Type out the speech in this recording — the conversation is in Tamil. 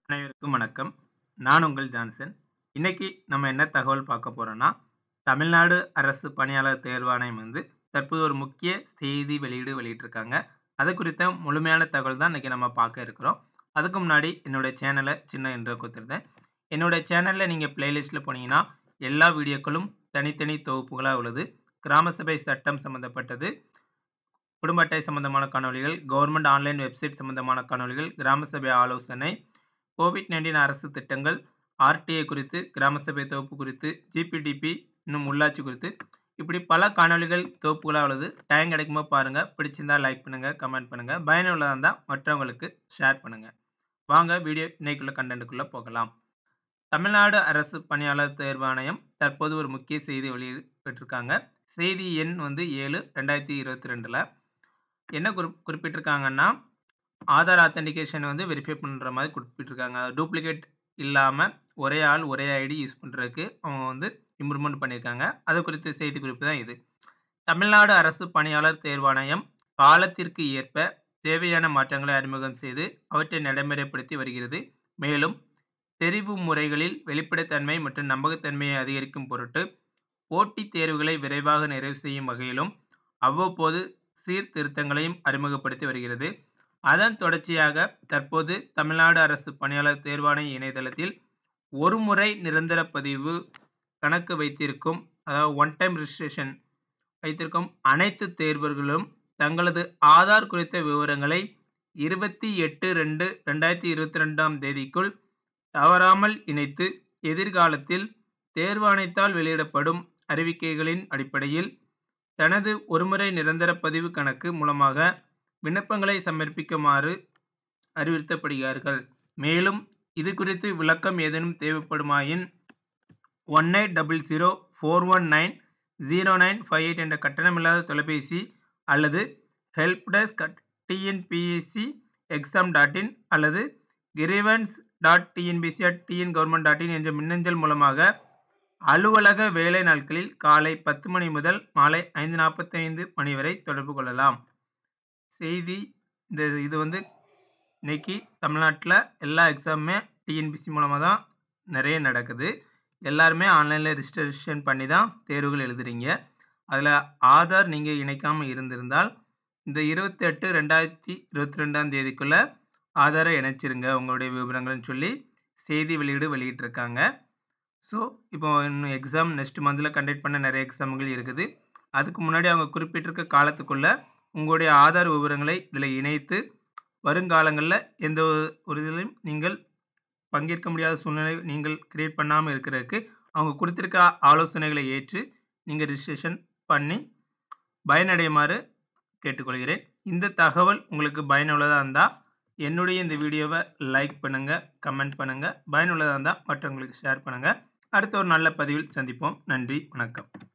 அனைவருக்கும் வணக்கம். நான் உங்கள் ஜான்சன். இன்னைக்கு நம்ம என்ன தகவல் பார்க்க போறோம்னா, தமிழ்நாடு அரசு பணியாளர் தேர்வாணையம் வந்து தற்போது ஒரு முக்கிய செய்தி வெளியீடு வெளியிட்டிருக்காங்க. அது குறித்த முழுமையான தகவல் தான் இன்னைக்கு நம்ம பார்க்க இருக்கிறோம். அதுக்கு முன்னாடி என்னுடைய சேனல சின்ன இன்ட்ரோ குடுத்துருந்தேன். என்னுடைய சேனல்ல நீங்க பிளேலிஸ்ட்ல போனீங்கன்னா, எல்லா வீடியோக்களும் தனித்தனி தொகுப்புகளா உள்ளது. கிராம சபை சட்டம் சம்பந்தப்பட்டது, குடும்ப அட்டை சம்பந்தமான காணொளிகள், கவர்ன்மென்ட் ஆன்லைன் வெப்சைட் சம்பந்தமான காணொளிகள், கிராம சபை ஆலோசனை, கோவிட்-19 அரசு திட்டங்கள், ஆர்டிஐ குறித்து, கிராம சபை தொகுப்பு குறித்து, ஜிபிடிபி இன்னும் உள்ளாட்சி குறித்து, இப்படி பல காணொளிகள் தொகுப்புகளா உள்ளது. டைம் கிடைக்கும்போது பாருங்க. பிடிச்சிருந்தா லைக் பண்ணுங்க, கமெண்ட் பண்ணுங்க. பயனுள்ளதா இருந்தா மற்றவங்களுக்கு ஷேர் பண்ணுங்க. வாங்க வீடியோ இன்னைக்குள்ள கன்டென்ட்க்குள்ள போகலாம். தமிழ்நாடு அரசு பணியாளர் தேர்வாணையம் தற்போது ஒரு முக்கிய செய்தி வெளியிட்டிருக்காங்க. செய்தி எண் வந்து 7/2022ல என்ன குறிப் குறிப்பிட்டிருக்காங்கன்னா, ஆதார் ஆத்தென்டிகேஷன் வந்து வெரிஃபை பண்ற மாரி குறிப்பிட்டிருக்காங்க. டூப்ளிகேட் இல்லாம ஒரே ஆள், ஒரே ஐடி யூஸ் பண்றதுக்கு அவங்க வந்து இம்ப்ரூவ்மென்ட் பண்ணியிருக்காங்க. அது குறித்த செய்திக்குறிப்பு தான் இது. தமிழ்நாடு அரசு பணியாளர் தேர்வாணையம் காலத்திற்கு ஏற்ப தேவையான மாற்றங்களை அறிமுகம் செய்து, அவற்றை நடைமுறைப்படுத்தி வருகிறது. மேலும் தெரிவு முறைகளில் வெளிப்படைத்தன்மை மற்றும் நம்பகத்தன்மையை அதிகரிக்கும் பொருட்டு, போட்டித் தேர்வுகளை விரைவாக நிறைவு செய்யும் வகையிலும், அவ்வப்போது சீர்திருத்தங்களையும் அறிமுகப்படுத்தி வருகிறது. அதன் தொடர்ச்சியாக தற்போது தமிழ்நாடு அரசு பணியாளர் தேர்வாணைய இணையதளத்தில் ஒருமுறை நிரந்தர பதிவு கணக்கு வைத்திருக்கும் அதாவது ஒன் டைம் ரிஜிஸ்ட்ரேஷன் வைத்திருக்கும் அனைத்து தேர்வர்களும் தங்களது ஆதார் குறித்த விவரங்களை 28/2/2022ஆம் தேதிக்குள் தவறாமல் இணைத்து, எதிர்காலத்தில் தேர்வாணையத்தால் வெளியிடப்படும் அறிவிக்கைகளின் அடிப்படையில் தனது ஒருமுறை நிரந்தர பதிவு கணக்கு மூலமாக விண்ணப்பங்களை சமர்ப்பிக்குமாறு அறிவுறுத்தப்படுகிறார்கள். மேலும் இது குறித்து விளக்கம் ஏதேனும் தேவைப்படுமாயின், 180041900958 என்ற கட்டணமில்லாத தொலைபேசி அல்லது helpdesk@tnpscexam.in அல்லது grievance.tnpsc@tngov.in என்ற மின்னஞ்சல் மூலமாக அலுவலக வேலை நாட்களில் காலை 10 மணி முதல் மாலை 5:45 மணி வரை தொடர்பு கொள்ளலாம். செய்தி இந்த இது வந்து இன்னைக்கு தமிழ்நாட்டுல எல்லா எக்ஸாமுமே டிஎன்பிஎஸ்சி மூலமா தான் நெறைய நடக்குது. எல்லாருமே ஆன்லைன்ல ரிஜிஸ்ட்ரேஷன் பண்ணி தான் தேர்வுகள் எழுதுறீங்க. அதுல ஆதார் நீங்க இணைக்காம இருந்திருந்தால், இந்த 28/2022ஆம் தேதிக்குள்ள ஆதார இணைச்சிருங்க உங்களுடைய விவரங்கள்னு சொல்லி செய்தி வெளியீடு வெளியிட்டிருக்காங்க. ஸோ, இப்போ இன்னும் எக்ஸாம் நெக்ஸ்ட் மந்த்ல கண்டக்ட் பண்ண நெறைய எக்ஸாம்கள் இருக்குது. அதுக்கு முன்னாடி அவங்க குறிப்பிட்டிருக்க காலத்துக்குள்ள உங்களுடைய ஆதார் விவரங்களை இதுல இணைத்து, வருங்காலங்கள்ல எந்த ஒரு இதிலும் நீங்கள் பங்கேற்க முடியாத சூழ்நிலை நீங்கள் கிரியேட் பண்ணாம இருக்கிறதுக்கு, அவங்க குடுத்திருக்க ஆலோசனைகளை ஏற்று நீங்க ரிஜிஸ்ட்ரேஷன் பண்ணி பயனடையுமாறு கேட்டுக்கொள்கிறேன். இந்த தகவல் உங்களுக்கு பயனுள்ளதா இருந்தா, என்னுடைய இந்த வீடியோவ லைக் பண்ணுங்க, கமெண்ட் பண்ணுங்க. பயனுள்ளதா இருந்தா மற்றவங்களுக்கு ஷேர் பண்ணுங்க. அடுத்த ஒரு நல்ல பதிவில் சந்திப்போம். நன்றி, வணக்கம்.